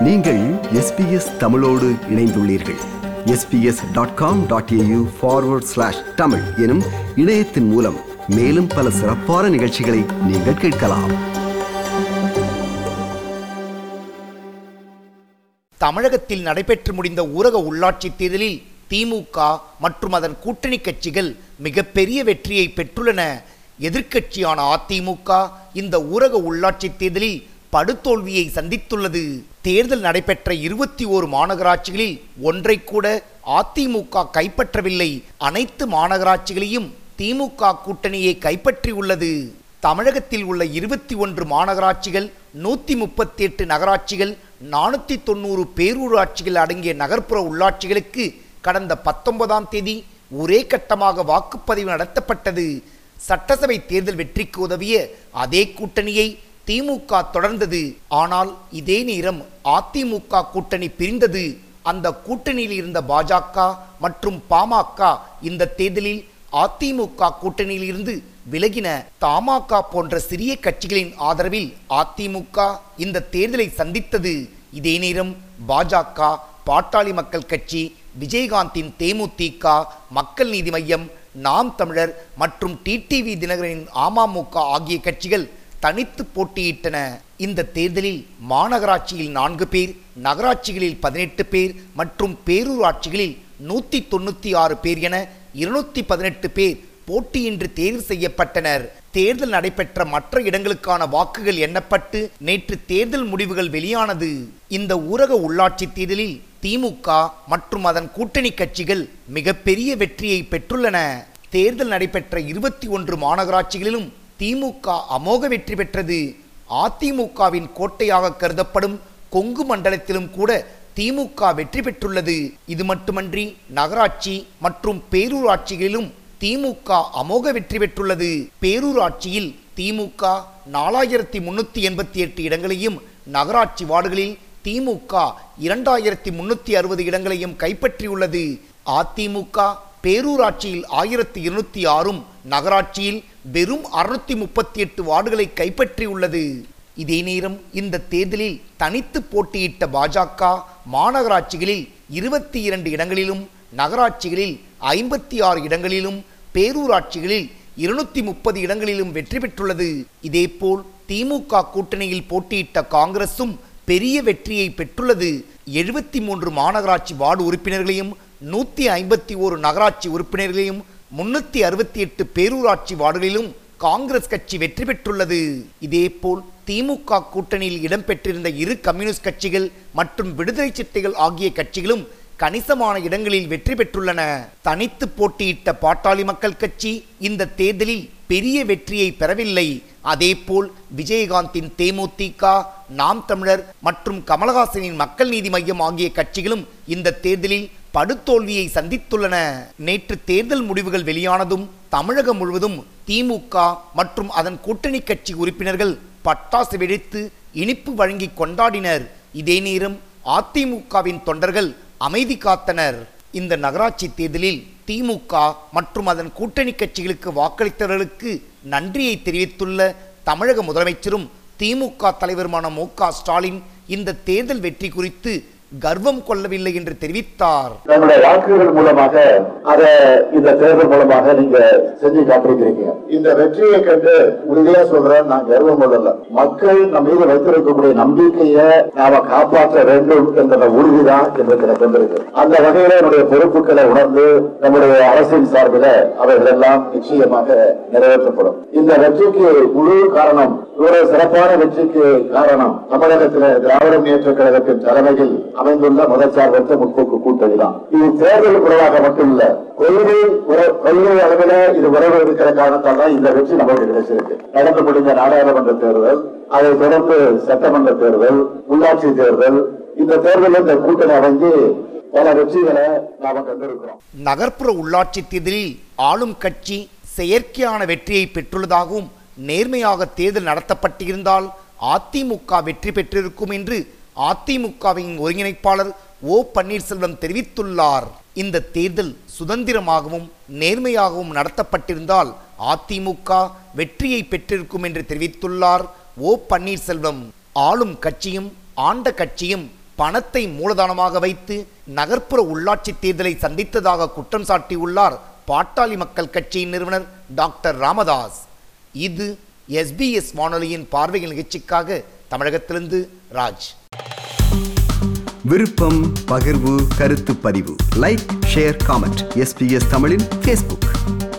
நீங்கள் எஸ்பிஎஸ் தமிழோடு இணைந்துள்ளீர்கள் SBS dot com dot AU forward slash Tamil எனும் இணையத்தின் மூலம் மேலும் பல சிறப்பான நிகழ்ச்சிகளை நீங்கள் கேட்கலாம் தமிழகத்தில் நடைபெற்று முடிந்த ஊரக உள்ளாட்சித் தேர்தலில் திமுக மற்றும் அதன் கூட்டணி கட்சிகள் மிகப்பெரிய வெற்றியை பெற்றுள்ளன எதிர்க்கட்சியான அதிமுக இந்த ஊரக உள்ளாட்சித் தேர்தலில் படுதோல்வியை சந்தித்துள்ளது தேர்தல் நடைபெற்ற இருபத்தி ஓரு மாநகராட்சிகளில் ஒன்றை கூட அதிமுக கைப்பற்றவில்லை அனைத்து மாநகராட்சிகளையும் திமுக கூட்டணியை கைப்பற்றியுள்ளது தமிழகத்தில் உள்ள இருபத்தி ஒன்று மாநகராட்சிகள் நூற்றி முப்பத்தி எட்டு நகராட்சிகள் நானூற்றி தொண்ணூறு பேரூராட்சிகள் அடங்கிய நகர்ப்புற உள்ளாட்சிகளுக்கு கடந்த பத்தொன்பதாம் தேதி ஒரே கட்டமாக வாக்குப்பதிவு நடத்தப்பட்டது சட்டசபை தேர்தல் வெற்றிக்கு உதவிய அதே கூட்டணியை திமுக தொடர்ந்தது ஆனால் இதே நேரம் அதிமுக கூட்டணி பிரிந்தது அந்த கூட்டணியில் இருந்த பாஜக மற்றும் பாமக இந்த தேர்தலில் அதிமுக கூட்டணியில் இருந்து விலகின தமாக போன்ற சிறிய கட்சிகளின் ஆதரவில் அதிமுக இந்த தேர்தலை சந்தித்தது இதே நேரம் பாஜக பாட்டாளி மக்கள் கட்சி விஜயகாந்தின் தேமுதிக மக்கள் நீதி மையம் நாம் தமிழர் மற்றும் டிடிவி தினகரனின் அமமுக ஆகிய கட்சிகள் தனித்து போட்டியிட்டன இந்த தேர்தலில் மாநகராட்சியில் நான்கு பேர் நகராட்சிகளில் பதினெட்டு பேர் மற்றும் பேரூராட்சிகளில் நூற்றி தொண்ணூற்றி ஆறு பேர் என இருநூத்தி பதினெட்டு பேர் போட்டியின்றி தேர்வு செய்யப்பட்டனர் தேர்தல் நடைபெற்ற மற்ற இடங்களுக்கான வாக்குகள் எண்ணப்பட்டு நேற்று தேர்தல் முடிவுகள் வெளியானது இந்த ஊரக உள்ளாட்சி தேர்தலில் திமுக மற்றும் அதன் கூட்டணி கட்சிகள் மிகப்பெரிய வெற்றியை பெற்றுள்ளன தேர்தல் நடைபெற்ற இருபத்தி ஒன்று மாநகராட்சிகளிலும் திமுக அமோக வெற்றி பெற்றது அதிமுகவின் கோட்டையாக கருதப்படும் கொங்கு மண்டலத்திலும் கூட திமுக வெற்றி பெற்றுள்ளது இது மட்டுமன்றி நகராட்சி மற்றும் பேரூராட்சிகளிலும் திமுக அமோக வெற்றி பெற்றுள்ளது பேரூராட்சியில் திமுக நாலாயிரத்தி முன்னூத்தி எண்பத்தி எட்டு இடங்களையும் நகராட்சி வார்டுகளில் திமுக இரண்டாயிரத்தி முன்னூத்தி அறுபது இடங்களையும் கைப்பற்றியுள்ளது அதிமுக பேரூராட்சியில் ஆயிரத்தி இருநூத்தி ஆறும் நகராட்சியில் வெறும் அறுநூத்தி முப்பத்தி எட்டு வார்டுகளை கைப்பற்றியுள்ளது இதே நேரம் இந்த தேர்தலில் தனித்து போட்டியிட்ட பாஜக மாநகராட்சிகளில் இருபத்தி இரண்டு இடங்களிலும் நகராட்சிகளில் ஐம்பத்தி ஆறு இடங்களிலும் பேரூராட்சிகளில் இருநூத்தி முப்பது இடங்களிலும் வெற்றி பெற்றுள்ளது இதேபோல் திமுக கூட்டணியில் போட்டியிட்ட காங்கிரசும் பெரிய வெற்றியை பெற்றுள்ளது எழுபத்தி மூன்று மாநகராட்சி வார்டு உறுப்பினர்களையும் நூற்றி ஐம்பத்தி ஓரு நகராட்சி உறுப்பினர்களையும் முன்னூற்றி அறுபத்தி எட்டு பேரூராட்சி வார்டுகளிலும் காங்கிரஸ் கட்சி வெற்றி பெற்றுள்ளது இதேபோல் திமுக கூட்டணியில் இடம்பெற்றிருந்த இரு கம்யூனிஸ்ட் கட்சிகள் மற்றும் விடுதலை சிட்டைகள் ஆகிய கட்சிகளும் கணிசமான இடங்களில் வெற்றி பெற்றுள்ளன தனித்து போட்டியிட்ட பாட்டாளி மக்கள் கட்சி இந்த தேர்தலில் பெரிய வெற்றியை பெறவில்லை அதேபோல் விஜயகாந்தின் தேமுதிக நாம் தமிழர் மற்றும் கமலஹாசனின் மக்கள் நீதி மையம் ஆகிய கட்சிகளும் இந்த தேர்தலில் படுதோல்வியை சந்தித்துள்ளன நேற்று தேர்தல் முடிவுகள் வெளியானதும் தமிழகம் முழுவதும் திமுக மற்றும் அதன் கூட்டணி கட்சி உறுப்பினர்கள் பட்டாசு வெடித்து இனிப்பு வழங்கி கொண்டாடினர் இதே நேரம் அதிமுகவின் தொண்டர்கள் அமைதி காத்தனர் இந்த நகராட்சி தேர்தலில் திமுக மற்றும் அதன் கூட்டணி கட்சிகளுக்கு வாக்களித்தவர்களுக்கு நன்றியை தெரிவித்துள்ள தமிழக முதலமைச்சரும் திமுக தலைவருமான மு க ஸ்டாலின் இந்த தேர்தல் வெற்றி குறித்து கர்வம் கொள்ளவில்லை என்று தெரிவித்தார் தன்னுடைய வாக்குகள் மூலமாக அத இந்த தேர்தல் மூலமாக நீங்க செஞ்சு காட்டிருக்கிறீங்க இந்த வெற்றியை கண்டு உறுதியா சொல்றேன் நான் கர்வம் கொள்ளல மக்கள் நம்ம மீது வைத்திருக்கக்கூடிய நம்பிக்கையை நாம காப்பாற்ற வேண்டும் என்ற உறுதிதான் எனக்கு எனக்கு வந்திருக்கு அந்த வகையில என்னுடைய பொறுப்புகளை உணர்ந்து நம்முடைய அரசின் சார்பில் அவைகள் எல்லாம் நிச்சயமாக நிறைவேற்றப்படும் இந்த வெற்றிக்கு முழு காரணம் ஒரு சிறப்பான வெற்றிக்கு காரணம் தமிழகத்தில் திராவிட முன்னேற்ற கழகத்தின் தலைமையில் அமைந்துள்ள மதச்சார்பற்ற முற்போக்கு கூட்டணி தான் இது தேர்தல் குறைவாக மட்டும் இல்ல கொள்கை உற- கொள்கை அளவில் இது உறவு இருக்கிற காரணத்தால் தான் இந்த வெற்றி நமக்கு கிடைச்சிருக்கு நடந்து முடிந்த நாடாளுமன்ற தேர்தல் அதை தொடர்ந்து சட்டமன்ற தேர்தல் உள்ளாட்சி தேர்தல் இந்த தேர்தலில் இந்த கூட்டணி அமைஞ்சு பல வெற்றிகளை நாம கண்டிருக்கிறோம் நகர்ப்புற உள்ளாட்சி தேர்தலில் ஆளும் கட்சி செயற்கையான வெற்றியை பெற்றுள்ளதாகவும் நேர்மையாக தேர்தல் நடத்தப்பட்டிருந்தால் அதிமுக வெற்றி பெற்றிருக்கும் என்று அதிமுகவின் ஒருங்கிணைப்பாளர் ஓ பன்னீர்செல்வம் தெரிவித்துள்ளார் இந்த தேர்தல் சுதந்திரமாகவும் நேர்மையாகவும் நடத்தப்பட்டிருந்தால் அதிமுக வெற்றியை பெற்றிருக்கும் என்று தெரிவித்துள்ளார் ஓ பன்னீர்செல்வம் ஆளும் கட்சியும் ஆண்ட கட்சியும் பணத்தை மூலதனமாக வைத்து நகர்ப்புற உள்ளாட்சி தேர்தலை சந்தித்ததாக குற்றம் சாட்டியுள்ளார் பாட்டாளி மக்கள் கட்சியின் நிறுவனர் டாக்டர் ராமதாஸ் இது எஸ்பிஎஸ் வானொலியின் பார்வைகள் நிகழ்ச்சிக்காக தமிழகத்திலிருந்து ராஜ் விருப்பம் பகிர்வு கருத்து பதிவு லைக் ஷேர் காமெண்ட் எஸ்பிஎஸ் தமிழின் ஃபேஸ்புக்